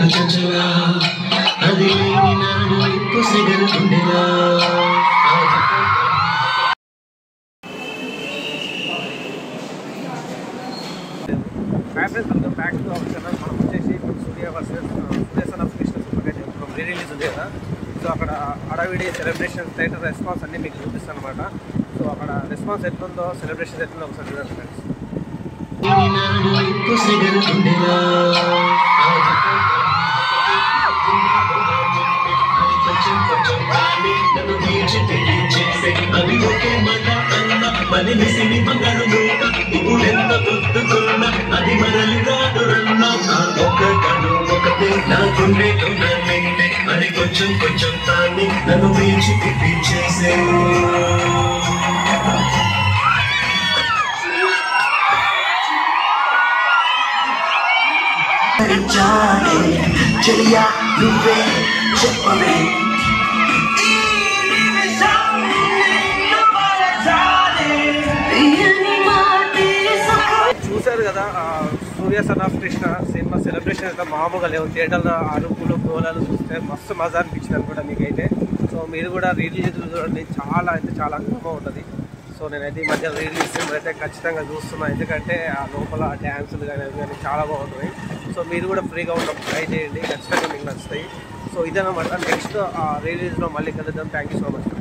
చంచలా అది లేని నాడు ఇప్పుడు సెగలుండేలా hi friends welcome back to our channel మనం వచ్చేసి ఇప్పుడు Surya versus Surya son of Krishna super ఇప్పుడు రీ రిలీజ్ ఉంది కదా సో అక్కడ అడవిడి సెలబ్రేషన్ థియేటర్ రెస్పాన్స్ అన్ని మీకు చూపిస్తాను అనమాట సో అక్కడ రెస్పాన్స్ ఎట్లుందో సెలబ్రేషన్ ఎట్లుందో ఒకసారి చూడండి ఫ్రెండ్స్ లేని నాడు ఇప్పుడు సెగలుండేలా కొంచెం కొంచెం కానీ నన్ను తీర్చి తెగించేసే అది ఒకే మాట అన్న మని విసిని మగడు మూట ఇప్పుడెంత పొద్దుకున్నా అది మరలి రాదు రన్న ఒక కను ఒకటే నా గుండె నిండే అది కొంచెం కొంచెం తాన్ని నన్ను తీర్చి తెప్పించేసే చాలే చెయ్యా నువ్వే చెప్పవే చూశారు కదా ఆ Surya son of Krishna cinema celebration అయితే మామూలుగా లేవు థియేటర్లో అరుపులు గోళాలు చూస్తే మస్తు మజా అనిపించింది అనుకుంటా మీకైతే సో మీరు కూడా రిలీజ్ చూడండి చాలా అయితే చాలా అద్భుతంగా ఉంటుంది సో నేనైతే ఈ మధ్య రిలీజ్ సినిమా అయితే ఖచ్చితంగా చూస్తున్నాను ఎందుకంటే ఆ లోపల డ్యాన్సులు కానీ అవి కానీ చాలా బాగుంటాయి సో మీరు కూడా ఫ్రీగా ఉన్నప్పుడు ట్రై చేయండి ఖచ్చితంగా మీకు నచ్చుతాయి సో ఇదన్నమాట నెక్స్ట్ రిలీజ్లో మళ్ళీ కలుద్దాం థ్యాంక్ యూ సో మచ్